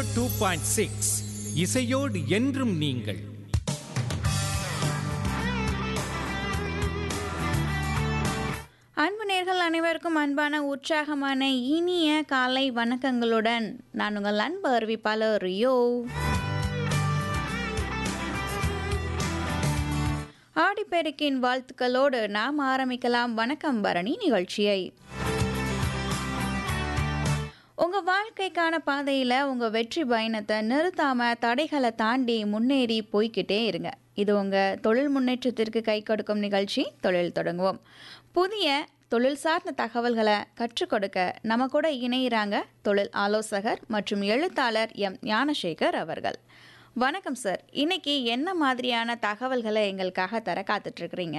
two point six இசையோடு என்றும் நீங்கள் அன்பு நேர்கள் அனைவருக்கும் அன்பான உற்சாகமான இனிய காலை வணக்கங்களுடன் நான் உங்கள் அன்பு அறிவிப்பாளர் ரியோ ஆடிப்பெருக்கின் வாழ்த்துக்களோடு நாம் ஆரம்பிக்கலாம் வணக்கம் பரணி நிகழ்ச்சியை உங்கள் வாழ்க்கைக்கான பாதையில் உங்கள் வெற்றி பயணத்தை நிறுத்தாமல் தடைகளை தாண்டி முன்னேறி போய்க்கிட்டே இருங்க இது உங்கள் தொழில் முன்னேற்றத்திற்கு கை கொடுக்கும் நிகழ்ச்சி தொழில் தொடங்குவோம் புதிய தொழில் சார்ந்த தகவல்களை கற்றுக் கொடுக்க நம்ம கூட இணையிறாங்க தொழில் ஆலோசகர் மற்றும் எழுத்தாளர் எம் ஞானசேகர் அவர்கள் வணக்கம் சார் இன்னைக்கு என்ன மாதிரியான தகவல்களை எங்களுக்காக தர காத்துட்ருக்குறீங்க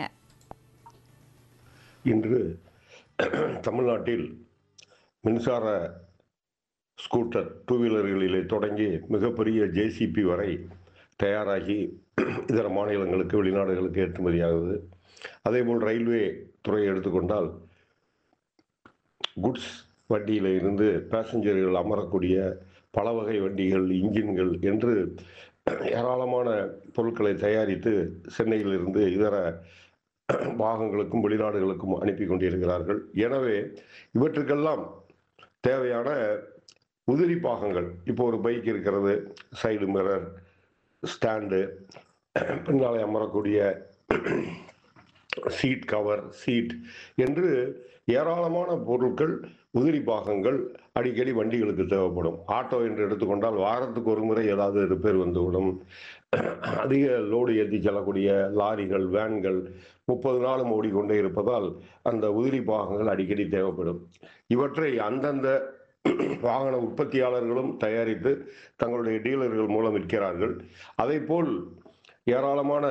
இன்று தமிழ்நாட்டில் மின்சார ஸ்கூட்டர் டூ வீலர்களிலே தொடங்கி மிகப்பெரிய ஜேசிபி வரை தயாராகி இதர மாநிலங்களுக்கு வெளிநாடுகளுக்கு ஏற்றுமதியாகுது அதேபோல் ரயில்வே துறையை எடுத்துக்கொண்டால் குட்ஸ் வண்டியில் இருந்து பேசஞ்சர்கள் அமரக்கூடிய பல வகை வண்டிகள் இன்ஜின்கள் என்று ஏராளமான பொருட்களை தயாரித்து சென்னையிலிருந்து இதர பாகங்களுக்கும் வெளிநாடுகளுக்கும் அனுப்பி கொண்டிருக்கிறார்கள் எனவே இவற்றுக்கெல்லாம் தேவையான உதிரி பாகங்கள் இப்போ ஒரு பைக் இருக்கிறது சைடு மிரர் ஸ்டாண்டு பின்னாலே அமரக்கூடிய சீட் கவர் சீட் என்று ஏராளமான பொருட்கள் உதிரி பாகங்கள் அடிக்கடி வண்டிகளுக்கு தேவைப்படும் ஆட்டோ என்று எடுத்துக்கொண்டால் வாரத்துக்கு ஒரு முறை ஏதாவது ரிப்பேர் வந்துவிடும் அதிக லோடு ஏற்றி செல்லக்கூடிய லாரிகள் வேன்கள் முப்பது நாளும் ஓடிக்கொண்டே இருப்பதால் அந்த உதிரி பாகங்கள் அடிக்கடி தேவைப்படும் இவற்றை அந்தந்த வாகன உற்பத்தியாளர்களும் தயாரித்து தங்களுடைய டீலர்கள் மூலம் விற்கிறார்கள் அதே போல் ஏராளமான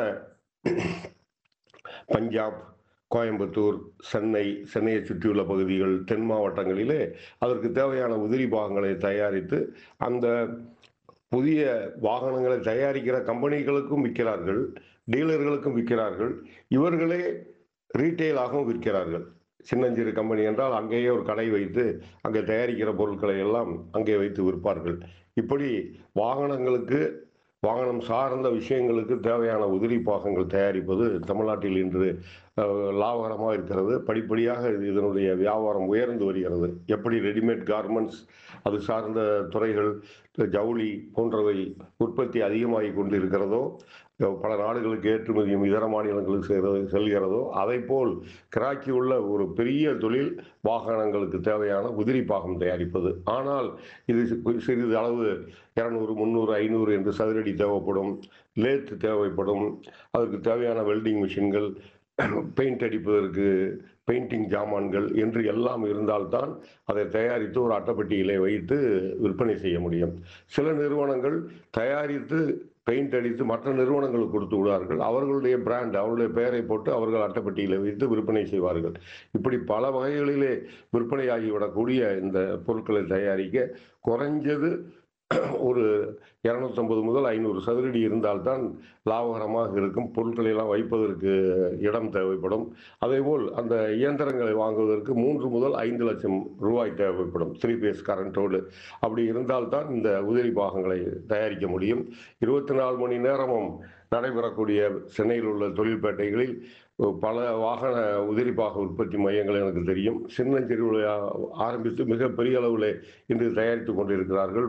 பஞ்சாப் கோயம்புத்தூர் சென்னை சென்னையை சுற்றியுள்ள பகுதிகள் தென் மாவட்டங்களிலே அதற்கு தேவையான உதிரி பாகங்களை தயாரித்து அந்த புதிய வாகனங்களை தயாரிக்கிற கம்பெனிகளுக்கும் விற்கிறார்கள் டீலர்களுக்கும் விற்கிறார்கள் இவர்களே ரீட்டெயிலாகவும் விற்கிறார்கள் சின்னஞ்சிறு கம்பெனி என்றால் அங்கேயே ஒரு கடை வைத்து அங்கே தயாரிக்கிற பொருட்களை எல்லாம் அங்கே வைத்து விற்பார்கள் இப்படி வாகனங்களுக்கு வாகனம் சார்ந்த விஷயங்களுக்கு தேவையான உதிரி பாகங்கள் தயாரிப்பது தமிழ்நாட்டில் இன்று லாபகரமாக இருக்கிறது படிப்படியாக இதனுடைய வியாபாரம் உயர்ந்து வருகிறது எப்படி ரெடிமேட் கார்மெண்ட்ஸ் அது சார்ந்த துறைகள் ஜவுளி போன்றவை உற்பத்தி அதிகமாகி கொண்டு இருக்கிறதோ பல நாடுகளுக்கு ஏற்றுமதியும் இதர மாநிலங்களுக்கு செல்கிறது செல்கிறதோ அதை போல் கிராக்கி உள்ள ஒரு பெரிய தொழில் வாகனங்களுக்கு தேவையான உதிரி பாகம் தயாரிப்பது ஆனால் இது சிறிது அளவு இரநூறு முந்நூறு ஐநூறு என்று சதுரடி தேவைப்படும் லேத் தேவைப்படும் அதற்கு தேவையான வெல்டிங் மிஷின்கள் பெயிண்ட் அடிப்பதற்கு பெயிண்டிங் ஜாமான்கள் என்று எல்லாம் இருந்தால்தான் அதை தயாரித்து ஒரு அட்டைப்பட்டியிலே வைத்து விற்பனை செய்ய முடியும் சில நிறுவனங்கள் தயாரித்து பெயிண்ட் அடித்து மற்ற நிறுவனங்களுக்கு கொடுத்து விடுவார்கள் அவர்களுடைய பிராண்ட் அவர்களுடைய பெயரை போட்டு அவர்கள் அட்டைப்பட்டியில் வைத்து விற்பனை செய்வார்கள் இப்படி பல வகைகளிலே விற்பனையாகிவிடக்கூடிய இந்த பொருட்களை தயாரிக்க குறைஞ்சது ஒரு இரநூத்தம்பது முதல் ஐநூறு சதுரடி இருந்தால்தான் லாபகரமாக இருக்கும் பொருட்களை எல்லாம் வைப்பதற்கு இடம் தேவைப்படும் அதேபோல் அந்த இயந்திரங்களை வாங்குவதற்கு மூன்று முதல் ஐந்து லட்சம் ரூபாய் தேவைப்படும் த்ரீ பேஸ் கரண்டோடு அப்படி இருந்தால்தான் இந்த உதிரி பாகங்களை தயாரிக்க முடியும் இருபத்தி நாலு மணி நேரமும் நடைபெறக்கூடிய சென்னையில் உள்ள தொழில்பேட்டைகளில் பல வாகன உதிரி பாக உற்பத்தி மையங்கள் எனக்கு தெரியும் சின்னஞ்சிறு ஆரம்பித்து மிக பெரிய அளவில் இன்று தயாரித்து கொண்டிருக்கிறார்கள்